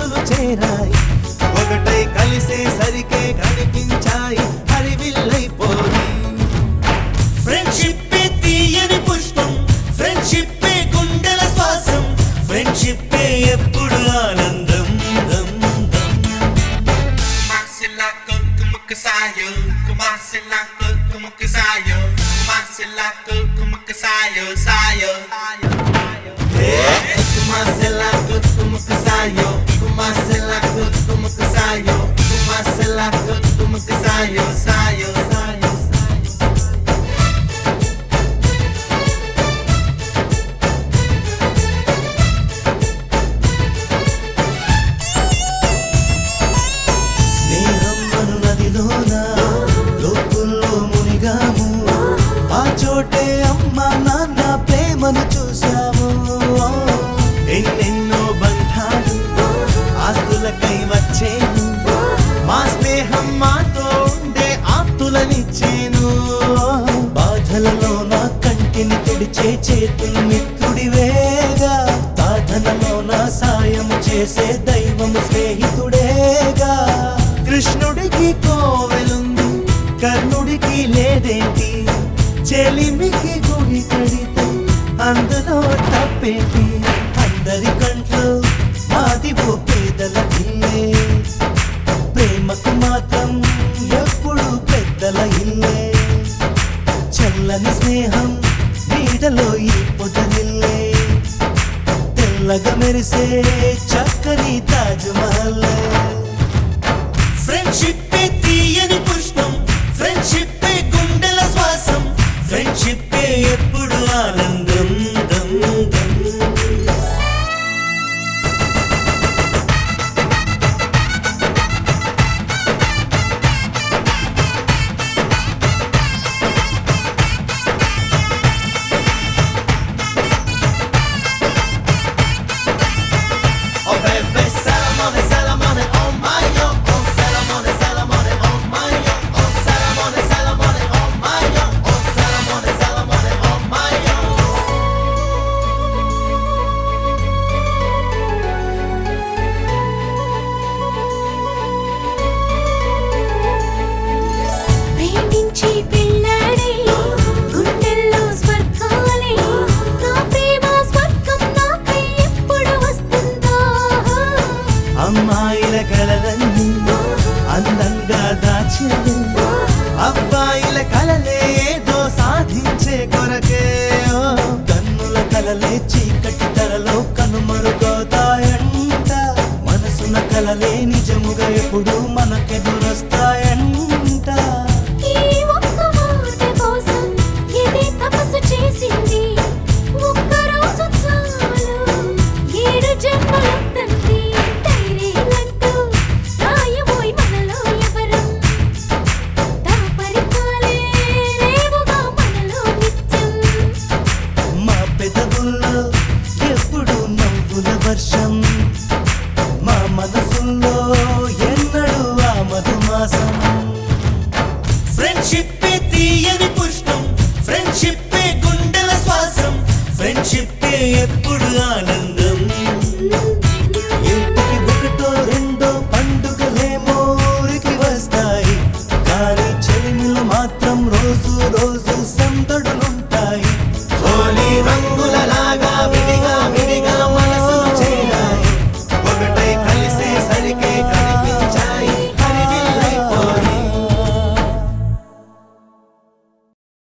మనసులు చేరాయి ఒకటై కలిసేసరికే కనిపించాయి హరివిల్లైపోయి ఫ్రెండ్షిప్ తీయని పుష్పం ఫ్రెండ్షిప్ గుండెల శ్వాసం ఫ్రెండ్షిప్ ఎప్పుడు ఆనందం దం, దం. Kumasilako, kumukasayo, kumasilako, kumukasayo, kumasilako, kumukasayo, sayo. కుమాసెలాకు తుముకుసాయో కుమాసెలాకు తుముకుసాయో కుమాసెలాకు తుముకుసాయో సాయో సాయో సాయో స్నేహం అను నదిలోన లోతుల్లో మునిగాము ఆ చోటే అమ్మ నాన్న ప్రేమను చూసాము ఎన్నెన్నో బంధాలు ఆస్తులకై వచ్చేను మా స్నేహం మాతో ఉండే ఆప్తులనిచ్చేను బాధలలో నా కంటిని తుడిచే చేతులు మిత్రుడివేగా సాధనలో నా సాయం చేసే దైవము స్నేహితుడేగా కృష్ణుడికి కోవెలుంది కర్ణుడికి లేదేంటి చెలిమికి గుడి కడితే అందులో తప్పేంటి అందరి కంట్లో మాది ఓ పేదల ఇల్లే ప్రేమకు మాత్రం ఎప్పుడు పెద్దల ఇల్లే చల్లని స్నేహం నీడలో ఈ పొదలిల్లే తెల్లగా మెరిసే చక్కని తాజ్ మహల్ ఫ్రెండ్షిప్ తీయని పుష్పం ఫ్రెండ్షిప్ గుండెల శ్వాసం ఫ్రెండ్షిప్ ఎప్పుడు ఆనందం దం, దం. Oh baby, Salamone, Salamone, oh my yo. Oh Salamone, Salamone, oh my yo. Oh Salamone, Salamone, oh my yo. Oh Salamone, Salamone, oh my yo. ప్రేమించి పెళ్ళాడే గుండెల్లో స్వర్గాలే నా ప్రేమ స్వర్గం నాపై ఎప్పుడు వస్తుందో అమ్మాయిల కలలన్నీ అందంగా దాచింది అబ్బాయిల కలలే ఏదో సాధించే కొరకే ఓ. కన్నుల కలలే చీకటి ధరలో కనుమరుగవుతాయంట మనసున కలలే నిజముగా ఎప్పుడు మనకెదురొస్తాయంట ఈ ఒక్క మాట కోసం ఎదే తపస్సు చేసింది ఒక్క రోజు చాలు ఏడు జన్మలొద్దంది ధైర్యమంటూ రాయబోయి మనలో ఎవరం దాపరికాలే రేవుగా మనలో నిత్యం మా పెదవుల్లో ఎప్పుడు నవ్వుల వర్షం మా మనసుల్లో ఎన్నడూ ఆ మధుమాసం ఫ్రెండ్షిప్ తీయని పుష్పం ఫ్రెండ్షిప్ గుండెల శ్వాసం ఫ్రెండ్షిప్ ఎప్పుడు ఆనందం ఇంటికి ఒకటో రెండో పండుగలేమో ఊరికి వస్తాయి కానీ చెలిమిలు మాత్రం రోజు రోజు